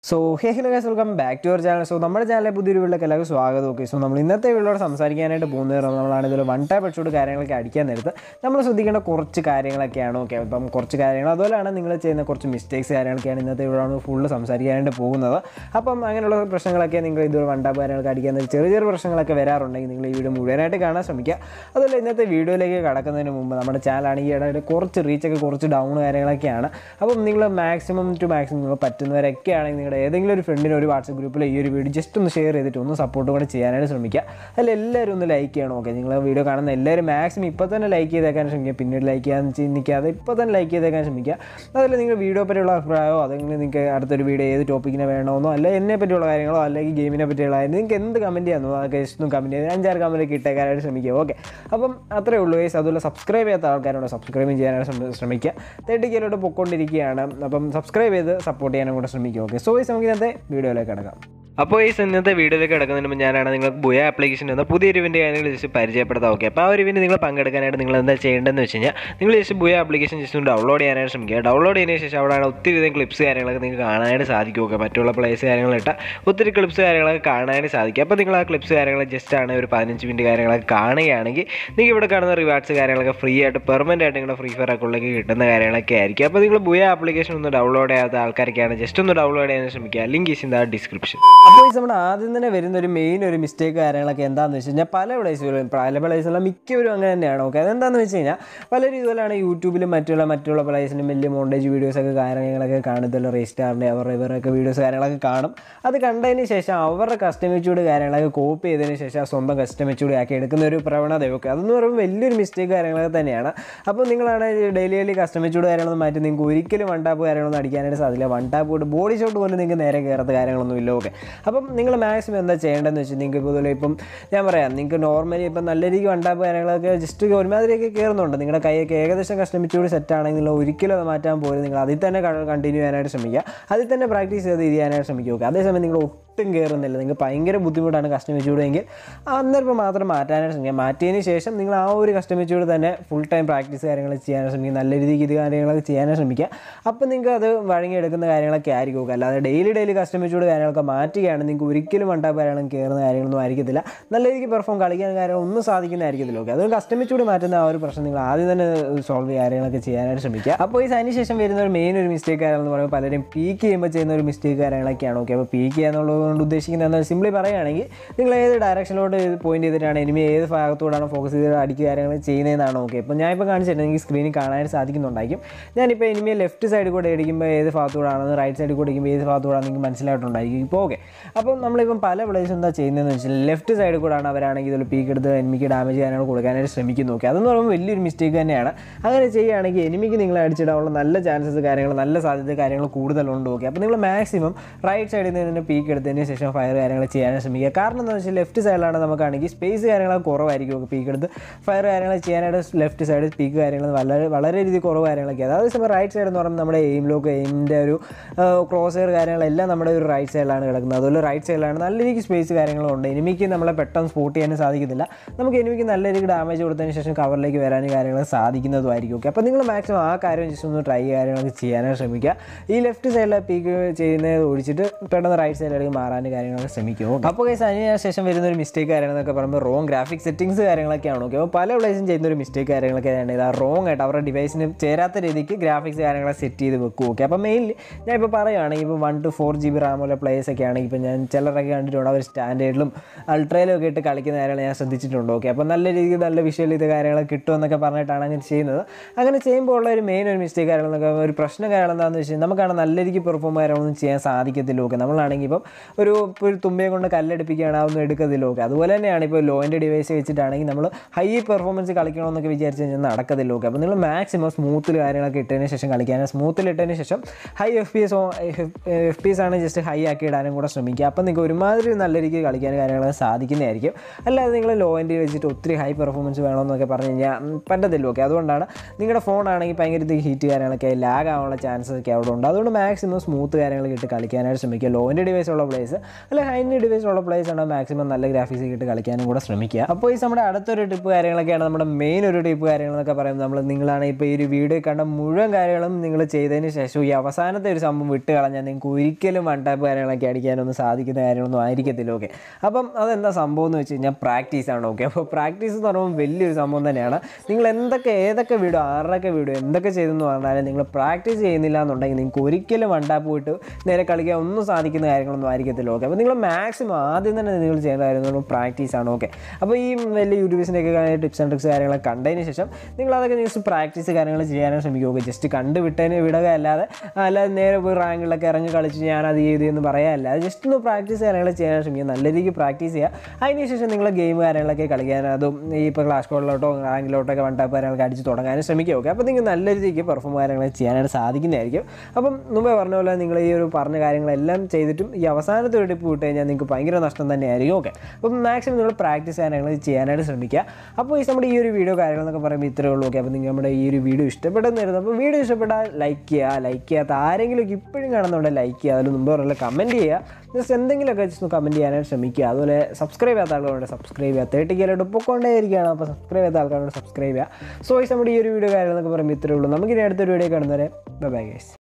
so hey hello guys welcome back to our channel so നമ്മുടെ ചാനലിലെ പുതിയൊരു വീട്ടിലേക്ക് എല്ലാവർക്കും സ്വാഗതം ഓക്കെ സോ നമ്മൾ ഇന്നത്തെ വീഡിയോട് സംസാരിക്കാനായിട്ട് പോകുന്നത് നമ്മളാണ് ഇതിൽ വൺ ടൈപ്പ് എപ്പിസോഡ് കാര്യങ്ങളൊക്കെ അടിക്കാൻ നേരത്ത് നമ്മൾ ശ്രദ്ധിക്കേണ്ട കുറച്ച് കാര്യങ്ങളൊക്കെയാണ് ഓക്കെ അപ്പം കുറച്ച് കാര്യങ്ങൾ അതുപോലെയാണ് നിങ്ങൾ ചെയ്യുന്ന കുറച്ച് മിസ്റ്റേക്സ് കാര്യങ്ങളൊക്കെയാണ് ഇന്നത്തെ വീഡിയോ ഫുള്ള് സംസാരിക്കാനായിട്ട് പോകുന്നത് അപ്പം അങ്ങനെയുള്ള പ്രശ്നങ്ങളൊക്കെ നിങ്ങൾ ഇതുവരെ വൺ ടൈപ്പ് കാര്യങ്ങളൊക്കെ അടിക്കാൻ നേരം ചെറിയ ചെറിയ പ്രശ്നങ്ങളൊക്കെ വരാറുണ്ടെങ്കിൽ നിങ്ങൾ ഈ വീഡിയോ മുഴുവനായിട്ട് കാണാൻ ശ്രമിക്കുക അതുപോലെ ഇന്നത്തെ വീഡിയോയിലേക്ക് കടക്കുന്നതിന് മുമ്പ് നമ്മുടെ ചാനലാണ് ഈ ഇടയിൽ കുറച്ച് റീച്ചൊക്കെ കുറച്ച് ഡൗൺ കാര്യങ്ങളൊക്കെയാണ് അപ്പം നിങ്ങൾ മാക്സിമം ടു മാക്സിമം നിങ്ങൾ പറ്റുന്നവരൊക്കെ ആണെങ്കിൽ നിങ്ങളുടെ ഏതെങ്കിലും ഒരു ഫ്രണ്ടിന് ഒരു വാട്സപ്പ് ഗ്രൂപ്പിൽ ഈ ഒരു വീഡിയോ ജസ്റ്റ് ഒന്ന് ഷെയർ ചെയ്തിട്ട് ഒന്ന് സപ്പോർട്ട് കൂടെ ചെയ്യാനായിട്ട് ശ്രമിക്കുക അതിൽ എല്ലാവരും ഒന്ന് ലൈക്ക് ചെയ്യണം ഓക്കെ നിങ്ങൾ വീഡിയോ കാണുന്ന എല്ലാവരും മാക്സിമം ഇപ്പോൾ തന്നെ ലൈക്ക് ചെയ്തേക്കാൻ ശ്രമിക്കുക പിന്നീട് ലൈക്ക് ചെയ്യാൻ ചിന്തിക്കാതെ ഇപ്പോൾ തന്നെ ലൈക്ക് ചെയ്തേക്കാൻ ശ്രമിക്കുക അതിൽ നിങ്ങൾ വീഡിയോ പറ്റിയുള്ള അഭിപ്രായമോ അല്ലെങ്കിൽ നിങ്ങൾക്ക് അടുത്തൊരു വീഡിയോ ഏത് ടോപ്പിക്കിനെ വേണമെന്നോ അല്ല എന്നെ പറ്റിയുള്ള കാര്യങ്ങളോ അല്ലെങ്കിൽ ഗെയിമിനെ പറ്റിയുള്ള കാര്യം നിങ്ങൾക്ക് എന്ത് കമൻറ്റ് ചെയ്യാനോ അതൊക്കെ ജസ്റ്റ് ഒന്ന് കമൻറ്റ് ചെയ്ത് അഞ്ചാറ് കമൻറ്റ് ഇട്ടേക്കാനായിട്ട് ശ്രമിക്കുക ഓക്കെ അപ്പം അത്രേ ഉള്ളൂ ഗൈസ് അതുപോലെ സബ്സ്ക്രൈബ് ചെയ്യാത്ത ആൾക്കാരോട് സബ്സ്ക്രൈബ് ചെയ്യാനായിട്ട് ശ്രമി- ശ്രമിക്കുക തേർട്ടി കിലോട്ട് പൊയ്ക്കൊണ്ടിരിക്കുകയാണ് അപ്പം സബ്സ്ക്രൈബ് ചെയ്ത് സപ്പോർട്ട് ചെയ്യാനും കൂടെ ശ്രമിക്കുക ഓക്കെ സോ ഗൈസ് നമുക്ക് ഇന്നത്തെ വീഡിയോയിലേക്ക് കിടക്കാം അപ്പോൾ ഈ ഇന്നത്തെ വീഡിയോയിലേക്ക് കിടക്കുന്നതിന് മുമ്പ് ഞാനാണ് നിങ്ങൾക്ക് ബുയ ആപ്ലിക്കേഷൻ എന്ന പുതിയൊരു ഇവൻ്റെ കാര്യങ്ങൾ ജസ്റ്റ് പരിചയപ്പെടുത്താം ഓക്കെ അപ്പോൾ ആ ഒരു ഇവൻറ്റ് നിങ്ങൾ പങ്കെടുക്കാനായിട്ട് നിങ്ങൾ എന്താ ചെയ്യേണ്ടതെന്ന് വെച്ച് കഴിഞ്ഞാൽ നിങ്ങൾ ജസ്റ്റ് ബുയ ആപ്ലിക്കേഷൻ ജസ്റ്റ് ഒന്ന് ഡൗൺലോഡ് ചെയ്യാനായിട്ട് ശ്രമിക്കുക ഡൗൺലോഡ് ചെയ്തതിന് ശേഷം അവിടെയാണ് ഒത്തിരി ഇതേ ക്ലിപ്സ് കാര്യങ്ങളൊക്കെ നിങ്ങൾക്ക് കാണാനായിട്ട് സാധിക്കും ഓക്കെ മറ്റുള്ള പ്ലേസ് കാര്യങ്ങളിട്ട ഒത്തിരി ക്ലിപ്സ് കാര്യങ്ങളൊക്കെ കാണാനായിട്ട് സാധിക്കും അപ്പോൾ നിങ്ങൾ ആ ക്ലിപ്സ് കാര്യങ്ങൾ ജസ്റ്റ് ആണ് ഒരു പതിനഞ്ച് മിനിറ്റ് കാര്യങ്ങളൊക്കെ കാണുകയാണെങ്കിൽ നിങ്ങൾക്ക് ഇവിടെ കാണുന്ന റിവാർഡ്സ് കാര്യങ്ങളൊക്കെ ഫ്രീ ആയിട്ട് പെർമനൻ്റ് ആയിട്ട് നിങ്ങളുടെ ഫ്രീ ഫയർ അക്കൗണ്ടിലേക്ക് കിട്ടുന്ന കാര്യങ്ങളൊക്കെ ആയിരിക്കും അപ്പോൾ നിങ്ങൾ ബുയ ആപ്ലിക്കേഷൻ ഒന്ന് ഡൗൺലോഡ് ചെയ്യാത്ത ആൾക്കാരൊക്കെയാണ് ജസ്റ്റ് ഒന്ന് ഡൗൺലോഡ് ചെയ്യാൻ ശ്രമിക്കുക link is in the description അപ്പോൾ നമ്മുടെ ആദ്യം തന്നെ വരുന്ന ഒരു മെയിൻ ഒരു മിസ്റ്റേക്ക് കാര്യങ്ങളൊക്കെ എന്താണെന്ന് വെച്ച് കഴിഞ്ഞാൽ പല പ്ലേസുകളും പല പ്ലേസുകളും മിക്കവരും അങ്ങനെ തന്നെയാണ് ഓക്കെ അതെന്താണെന്ന് വെച്ച് കഴിഞ്ഞാൽ പലരും ഇതുപോലെയാണ് യൂട്യൂബിലും മറ്റുള്ള മറ്റുള്ള പ്ലേസിലും വലിയ മോണ്ടേജ് വീഡിയോസൊക്കെ കാര്യങ്ങളൊക്കെ കാണുന്നതല്ലോ റേസ്റ്റാറിൻ്റെ അവരുടെ ഇവരൊക്കെ വീഡിയോസ് കാര്യങ്ങളൊക്കെ കാണും അത് കണ്ടതിന് ശേഷം അവരുടെ കസ്റ്റമൈച്ചൂട് കാര്യങ്ങളൊക്കെ കോപ്പി ചെയ്തതിന് ശേഷം ആ സ്വന്തം കസ്റ്റമൈച്ചൂട് ആക്കി എടുക്കുന്ന ഒരു പ്രവണതയൊക്കെ അതെന്ന് പറയുമ്പോൾ വലിയൊരു മിസ്റ്റേക്ക് കാര്യങ്ങളൊക്കെ തന്നെയാണ് അപ്പോൾ നിങ്ങളാണ് ഡെയിലി ഡെയിലി കസ്റ്റമൈച്ചൂട് കാര്യങ്ങളൊന്നും മാറ്റി നിങ്ങൾക്ക് ഒരിക്കലും വൺ ടാപ്പ് കാര്യങ്ങളൊന്നും അടിക്കാനായിട്ട് സാധിക്കില്ല വൺ ടാപ്പ് കൊണ്ട് ബോഡി ഷോട്ട് പോലും നിങ്ങൾക്ക് നേരെ കയറാത്ത കാര്യങ്ങളൊന്നും ഇല്ല ഓക്കെ അപ്പം നിങ്ങൾ മാക്സിമം എന്താ ചെയ്യേണ്ടതെന്ന് വെച്ചാൽ നിങ്ങൾക്ക് ഇതുപോലെ ഇപ്പം ഞാൻ പറയാം നിങ്ങൾക്ക് നോർമലി ഇപ്പം നല്ല രീതിക്ക് വൺ ടാപ്പ് കാര്യങ്ങളൊക്കെ ജസ്റ്റ് ഒരുമാതിരിയൊക്കെ കയറുന്നുണ്ട് നിങ്ങളുടെ കൈയൊക്കെ ഏകദേശം കസ്റ്റമൈച്ചൂട് സെറ്റ് ആണെങ്കിൽ നിങ്ങൾ ഒരിക്കലും അത് മാറ്റാൻ പോലും നിങ്ങൾ അതിൽ തന്നെ കണ്ടിന്യൂ ചെയ്യാനായിട്ട് ശ്രമിക്കുക അതിൽ തന്നെ പ്രാക്ടീസ് ചെയ്ത് ചെയ്യാനായിട്ട് ശ്രമിക്കുക ഓക്കെ അതേസമയം നിങ്ങൾ ഒട്ടും കയറുന്നില്ല നിങ്ങൾക്ക് ഭയങ്കര ബുദ്ധിമുട്ടാണ് കസ്റ്റമൈച്ചൂട് എങ്കിൽ അന്നേരം മാത്രം മാറ്റാനായിട്ട് ശ്രമിക്കുക മാറ്റിയതിന് ശേഷം നിങ്ങൾ ആ ഒരു കസ്റ്റമൈച്ചൂട് തന്നെ ഫുൾ ടൈം പ്രാക്ടീസ് കാര്യങ്ങൾ ചെയ്യാനായിട്ട് ശ്രമിക്കുക നല്ല രീതിക്ക് ഇത് കാര്യങ്ങളൊക്കെ ചെയ്യാനായിട്ട് ശ്രമിക്കുക അപ്പോൾ നിങ്ങൾക്ക് അത് വഴങ്ങിയെടുക്കുന്ന കാര്യങ്ങളൊക്കെ ആയിരിക്കും ഓക്കെ അല്ലാതെ ഡെയിലി ഡെയിലി കസ്റ്റമൈച്ചൂട് കാര്യങ്ങളൊക്കെ മാറ്റുകയാണ് നിങ്ങൾക്ക് ഒരിക്കലും വണ്ടാപ്പ് കാര്യങ്ങളും കയറുന്ന കാര്യങ്ങളൊന്നും ആയിരിക്കത്തില്ല നല്ല രീതിക്ക് പെർഫോം കളിക്കാൻ കാര്യങ്ങൾ ഒന്നും സാധിക്കുന്നതായിരിക്കത്തില്ല ഓക്കെ അതുകൊണ്ട് കസ്റ്റമൈച്ചൂട് മാറ്റുന്ന ആ ഒരു പ്രശ്നം നിങ്ങൾ ആദ്യം തന്നെ സോൾവ് ചെയ്യുക കാര്യങ്ങളൊക്കെ ചെയ്യാനായിട്ട് ശ്രമിക്കുക അപ്പോൾ ഈ അതിന് ശേഷം വരുന്ന ഒരു മെയിൻ ഒരു മിസ്റ്റേക്ക് കാര്യങ്ങളെന്ന് പറയുമ്പോൾ പലരും പീക്ക് ചെയ്യുമ്പോൾ ചെയ്യുന്ന ഒരു മിസ്റ്റേക്ക് കാര്യങ്ങളൊക്കെയാണ് ഓക്കെ അപ്പോൾ പീക്ക് ചെയ്യാന്നുള്ളത് കൊണ്ട് ഉദ്ദേശിക്കുന്നത് സിംപ്ലി പറയുകയാണെങ്കിൽ നിങ്ങൾ ഏത് ഡയറക്ഷനിലോട്ട് പോയിന്റ് ചെയ്തിട്ടാണ് എനിമി ഏത് ഭാഗത്തോടാണ് ഫോക്കസ് ചെയ്ത് അടിക്കുക കാര്യങ്ങൾ ചെയ്യുന്നതെന്നാണ് ഓക്കെ ഇപ്പോൾ ഞാൻ ഇപ്പോൾ കാണിച്ചിട്ടുണ്ടെങ്കിൽ സ്ക്രീനിൽ കാണാനായിട്ട് സാധിക്കുന്നുണ്ടായിരിക്കും ഞാനിപ്പോൾ എനിമിയെ ലെഫ്റ്റ് സൈഡിൽ കൂടെ അടിക്കുമ്പോൾ ഏത് ഭാഗത്തോടാണെന്ന് റൈറ്റ് സൈഡിൽ കൂടെ അടിക്കുമ്പോൾ ഏത് ഭാഗത്തോടാണെന്ന് നിങ്ങൾക്ക് മനസ്സിലായിട്ടുണ്ടായിരിക്കും ഇപ്പോൾ ഓക്കെ അപ്പം നമ്മളിപ്പം പല പ്ലേസ് എന്താ ചെയ്യുന്നതെന്ന് വെച്ചാൽ ലെഫ്റ്റ് സൈഡിൽ കൂടെയാണ് അവരാണെങ്കിൽ ഇതിൽ പീക്ക് എടുത്ത് എനിമിക്ക് ഡാമേജ് ചെയ്യാനാണ് കൊടുക്കാനായിട്ട് ശ്രമിക്കുന്നു ഓക്കെ അതെന്ന് പറയുമ്പോൾ വലിയൊരു മിസ്റ്റേക്ക് തന്നെയാണ് അങ്ങനെ ചെയ്യുകയാണെങ്കിൽ എനിമിക്ക് നിങ്ങളെ അടിച്ചിടാനുള്ള നല്ല ചാൻസസ് കാര്യങ്ങൾ നല്ല സാധ്യത കാര്യങ്ങൾ കൂടുതലുണ്ട് ഓക്കെ അപ്പോൾ നിങ്ങൾ മാക്സിമം റൈറ്റ് സൈഡിൽ നിന്ന് തന്നെ പീക്ക് എടുത്തതിന് ശേഷം ഫയർ കാര്യങ്ങൾ ചെയ്യാനായിട്ട് ശ്രമിക്കുക കാരണം എന്താണെന്ന് വെച്ചാൽ ലെഫ്റ്റ് സൈഡിലാണ് നമുക്കാണെങ്കിൽ സ്പേസ് കാര്യങ്ങളൊക്കെ കുറവായിരിക്കും ഓക്കെ പീക്ക് എടുത്ത് ഫയർ കാര്യങ്ങൾ ചെയ്യാനായിട്ട് ലെഫ്റ്റ് സൈഡ് പീക്ക് കാര്യങ്ങൾ വളരെ വളരെ രീതിയിൽ കുറവ് കാര്യങ്ങളൊക്കെ ആണ് അതേസമയം റൈറ്റ് സൈഡ് എന്ന് പറയുമ്പോൾ നമ്മുടെ എയിം ലോക്ക് എയിമിൻ്റെ ഒരു ക്രോസ് എയർ കാര്യങ്ങളെല്ലാം നമ്മുടെ ഒരു റൈറ്റ് സൈഡിലാണ് കിടക്കുന്നത് അതുപോലെ റൈറ്റ് സൈഡിലാണ് നല്ല രീതിക്ക് സ്പേസ് കാര്യങ്ങളും ഉണ്ട് എനിമിക്ക് നമ്മളെ പെട്ടെന്ന് സ്പോട്ട് ചെയ്യാനും സാധിക്കത്തില്ല നമുക്ക് എനിമിക്ക് നല്ല രീതിക്ക് ഡാമേജ് കൊടുത്തതിന് ശേഷം കവറിലേക്ക് വരാനും കാര്യങ്ങൾ സാധിക്കുന്നതുമായിരിക്കും ഓക്കെ അപ്പോൾ നിങ്ങൾ മാക്സിമം ആ കാര്യം ജസ്റ്റ് ഒന്ന് ട്രൈ കാര്യങ്ങളൊക്കെ ചെയ്യാനായിട്ട് ശ്രമിക്കുക ഈ ലെഫ്റ്റ് സൈഡിലെ പീക്ക് ചെയ്യുന്നത് ഒഴിച്ചിട്ട് പെട്ടെന്ന് റൈറ്റ് സൈഡിലേക്ക് മാറാനും കാര്യങ്ങളൊക്കെ ശ്രമിക്കും ഓക്കെ അപ്പോൾ കേസ് അതിന് ശേഷം വരുന്ന ഒരു മിസ്റ്റേക്ക് കാര്യങ്ങളൊക്കെ പറയുമ്പോൾ റോങ് ഗ്രാഫിക് സെറ്റിംഗ്സ് കാര്യങ്ങളൊക്കെയാണ് ഓക്കെ അപ്പോൾ പല പ്ലേസും ചെയ്യുന്ന ഒരു മിസ്റ്റേക്ക് കാര്യങ്ങളൊക്കെ ആണ് ഇത് റോങ് ആയിട്ട് അവരുടെ ഡിവൈസിന് ചേരാത്ത രീതിക്ക് ഗ്രാഫിക്സ് കാര്യങ്ങളെ സെറ്റ് ചെയ്ത് വെക്കും ഓക്കെ അപ്പോൾ മെയിൻലി ഞാൻ ഇപ്പോൾ പറയുകയാണെങ്കിൽ ഇപ്പോൾ one two four G B റാമുള്ള പ്ലേസ് ഒക്കെ ആണെങ്കിൽ ഇപ്പോൾ ഞാൻ ചിലരൊക്കെ കണ്ടിട്ടുണ്ട് അവർ സ്റ്റാൻഡേർഡിലും അൾട്രയിലും ഒക്കെ ഇട്ട് കളിക്കുന്ന കാര്യങ്ങൾ ഞാൻ ശ്രദ്ധിച്ചിട്ടുണ്ട് ഓക്കെ അപ്പോൾ നല്ല രീതിക്ക് നല്ല വിഷ്വൽ ഇത് കാര്യങ്ങൾ കിട്ടുമെന്നൊക്കെ പറഞ്ഞിട്ടാണ് അങ്ങനെ ചെയ്യുന്നത് അങ്ങനെ ചെയ്യുമ്പോൾ ഉള്ള ഒരു മെയിൻ ഒരു മിസ്റ്റേക്ക് കാര്യങ്ങളൊക്കെ ഒരു പ്രശ്നം കാരണം എന്താണെന്ന് വെച്ചാൽ നമുക്കാണ് നല്ല രീതിക്ക് പെർഫോം കാര്യങ്ങളൊന്നും ചെയ്യാൻ സാധിക്കത്തില്ല ഓക്കെ നമ്മളാണെങ്കിൽ ഇപ്പം ഒരു ഇപ്പോൾ ഒരു തുമ്പയെ കൊണ്ട് കല്ലെടുപ്പിക്കുകയാണ് അതൊന്നും എടുക്കത്തില്ല ഓക്കെ അതുപോലെ തന്നെയാണ് ഇപ്പോൾ ലോൻ്റെ ഡിവൈസ് വെച്ചിട്ടാണെങ്കിൽ നമ്മൾ ഹൈ പെർഫോമൻസ് കളിക്കണമെന്നൊക്കെ വിചാരിച്ച് കഴിഞ്ഞാൽ നടക്കത്തില്ല ഓക്കെ അപ്പോൾ നിങ്ങൾ മാക്സിമം സ്മൂത്തിൽ കാര്യങ്ങളൊക്കെ ഇട്ടതിന് ശേഷം കളിക്കാനും സ്മൂത്തിൽ ഇട്ടതിന് ശേഷം high F P S F P S ആണ് ജസ്റ്റ് ഹൈ ആക്കി ഇടാനും കൂടെ ശ്രമിക്കുക അപ്പോൾ നിങ്ങൾക്ക് ഒരുമാതിരി നല്ല രീതിക്ക് കളിക്കാൻ കാര്യങ്ങളൊക്കെ സാധിക്കുന്നതായിരിക്കും അല്ലാതെ നിങ്ങൾ ലോ എൻഡ് വെച്ചിട്ട് ഒത്തിരി ഹൈ പെർഫോമൻസ് വേണമെന്നൊക്കെ പറഞ്ഞു കഴിഞ്ഞാൽ ഉം, പറ്റത്തില്ല ഓക്കെ അതുകൊണ്ടാണ് നിങ്ങളുടെ ഫോൺ ആണെങ്കിൽ ഭയങ്കര ഇത് ഹീറ്റ് കാര്യങ്ങളൊക്കെ ലാഗ് ആവാനുള്ള ചാൻസസ് ഒക്കെ അവിടെ ഉണ്ട് അതുകൊണ്ട് മാക്സിമം സ്മൂത്ത് കാര്യങ്ങളൊക്കെ ഇട്ട് കളിക്കാനായിട്ട് ശ്രമിക്കുക ലോ എൻഡ് ഡിവൈസ് ഉള്ള പ്ലേസ് അല്ലെ ഹൈൻഡ് ഡിവൈസ് ഉള്ള പ്ലേസ് ആണ് മാക്സിമം നല്ല ഗ്രാഫിക്സ് ഇട്ട് കളിക്കാനും കൂടെ ശ്രമിക്കുക അപ്പോൾ ഈ നമ്മുടെ അടുത്തൊരു ടിപ്പ് കാര്യങ്ങളൊക്കെയാണ് നമ്മുടെ മെയിൻ ഒരു ടിപ്പ് കാര്യങ്ങളെന്നൊക്കെ പറയുന്നത് നമ്മൾ നിങ്ങളാണ് ഇപ്പോൾ ഈ ഒരു വീഡിയോ കണ്ട മുഴുവൻ കാര്യങ്ങളും നിങ്ങൾ ചെയ്തതിന് ശേഷം ഈ അവസാനത്തെ ഒരു സംഭവം വിട്ട് കളഞ്ഞാൽ നിങ്ങൾക്ക് ഒരിക്കലും വൺ ടാപ്പ് കാര്യങ്ങളൊക്കെ അടിക്കാനൊന്നും സാധിക്കുന്ന കാര്യങ്ങളൊന്നും ആയിരിക്കത്തില്ല ഓക്കെ അപ്പം അതെന്താ സംഭവം എന്ന് വെച്ച് കഴിഞ്ഞാൽ പ്രാക്ടീസ് ആണ് ഓക്കെ അപ്പോൾ പ്രാക്ടീസ് എന്ന് പറയുമ്പോൾ വലിയൊരു സംഭവം തന്നെയാണ് നിങ്ങൾ എന്തൊക്കെ ഏതൊക്കെ വീഡിയോ ആരുടെയൊക്കെ വീഡിയോ എന്തൊക്കെ ചെയ്തെന്ന് പറഞ്ഞാലും നിങ്ങൾ പ്രാക്ടീസ് ചെയ്യുന്നില്ല എന്നുണ്ടെങ്കിൽ നിങ്ങൾക്ക് ഒരിക്കലും വൺ ടാപ്പ് വിട്ട് നേരെ കളിക്കാൻ ഒന്നും സാധിക്കുന്ന കാര്യങ്ങളൊന്നും ആയിരിക്കത്തില്ല ഓക്കെ അപ്പോൾ നിങ്ങൾ മാക്സിമം ആദ്യം തന്നെ നിങ്ങൾ ചെയ്യേണ്ട കാര്യം പ്രാക്ടീസ് ആണ് ഓക്കെ അപ്പോൾ ഈ വലിയ യൂട്യൂബേഴ്സിൻ്റെയൊക്കെ ടിപ്സ് ആൻഡ് ട്രിക്സ് കാര്യങ്ങളൊക്കെ കണ്ടതിന് ശേഷം നിങ്ങൾ അതൊക്കെ ജസ്റ്റ് പ്രാക്ടീസ് കാര്യങ്ങൾ ചെയ്യാനും ശ്രമിക്കുക ഓക്കെ ജസ്റ്റ് കണ്ട് വിട്ടതിന് വിടുക അല്ലാതെ അല്ലാതെ നേരെ പോയി റാങ്കിലൊക്കെ ഇറങ്ങി കളിച്ച് ഞാൻ അത് ചെയ്തു എന്ന് പറയാനല്ല ജസ്റ്റ് ഒന്ന് പ്രാക്ടീസ് കാര്യങ്ങൾ ചെയ്യാൻ ശ്രമിക്കുക നല്ല രീതിക്ക് പ്രാക്ടീസ് ചെയ്യുക അതിനുശേഷം നിങ്ങൾ ഗെയിം കാര്യങ്ങളൊക്കെ കളിക്കാൻ അതും ഈ ഇപ്പോൾ ക്ലാസ് കോഡിലോട്ടോ റാങ്കിലോട്ടൊക്കെ വൺ ടാപ്പ് കാര്യങ്ങളൊക്കെ അടിച്ച് തുടങ്ങാനും ശ്രമിക്കുക ഓക്കെ അപ്പോൾ നിങ്ങൾക്ക് നല്ല രീതിക്ക് പെർഫോം കാര്യങ്ങൾ ചെയ്യാനായിട്ട് സാധിക്കുന്നതായിരിക്കും അപ്പം മുമ്പേ പറഞ്ഞ പോലെ നിങ്ങൾ ഈ ഒരു പറഞ്ഞ കാര്യങ്ങളെല്ലാം ചെയ്തിട്ടും ഈ അവസാനത്തെ ഒരു ടിപ്പ് വിട്ട് കഴിഞ്ഞാൽ നിങ്ങൾക്ക് ഭയങ്കര നഷ്ടം തന്നെയായിരിക്കും ഓക്കെ അപ്പം മാക്സിമം നിങ്ങൾ പ്രാക്ടീസ് കാര്യങ്ങൾ ചെയ്യാനായിട്ട് ശ്രമിക്കുക അപ്പോൾ ഈ നമ്മുടെ ഈ ഒരു വീഡിയോ കാര്യങ്ങളെന്നൊക്കെ പറയുമ്പോൾ ഇത്രയേ ഉള്ളൂ ഓക്കെ അപ്പോൾ നിങ്ങൾ നമ്മുടെ ഈ ഒരു വീഡിയോ ഇഷ്ടപ്പെട്ടെന്ന് വരുന്നത് അപ്പോൾ വീഡിയോ ഇഷ്ടപ്പെട്ടാൽ ലൈക്ക് ചെയ്യുക ലൈക്ക് ചെയ്യാത്ത ആരെങ്കിലും ഇപ്പോഴും കാണുന്നുണ്ടെങ്കിൽ ലൈക്ക് ചെയ്യുക അതിന് മുമ്പ് പറഞ്ഞാൽ കമൻറ്റ് ചെയ്യുക ജസ്റ്റ് എന്തെങ്കിലുമൊക്കെ ജസ്റ്റ് കമൻറ്റ് ചെയ്യാനായിട്ട് ശ്രമിക്കുക അതുപോലെ സബ്സ്ക്രൈബ് ചെയ്യാത്ത ആൾക്കാരുണ്ട് സബ്സ്ക്രൈബ് ചെയ്യുക തേർട്ടി കെയിലോട്ട് പൊക്കോണ്ടേയിരിക്കുകയാണ് അപ്പോൾ സബ്സ്ക്രൈബ് ചെയ്യാത്ത ആൾക്കാരോട് സബ്സ്ക്രൈബ് ചെയ്യുക സോ ഈ നമ്മുടെ ഈ ഒരു വീഡിയോ കാര്യങ്ങളെന്നൊക്കെ പറയുമ്പോൾ ഇത്രയേ ഉള്ളൂ നമുക്കിനി അടുത്തൊരു വീഡിയോ കാണുന്നവരെ ബൈ ഗൈസ്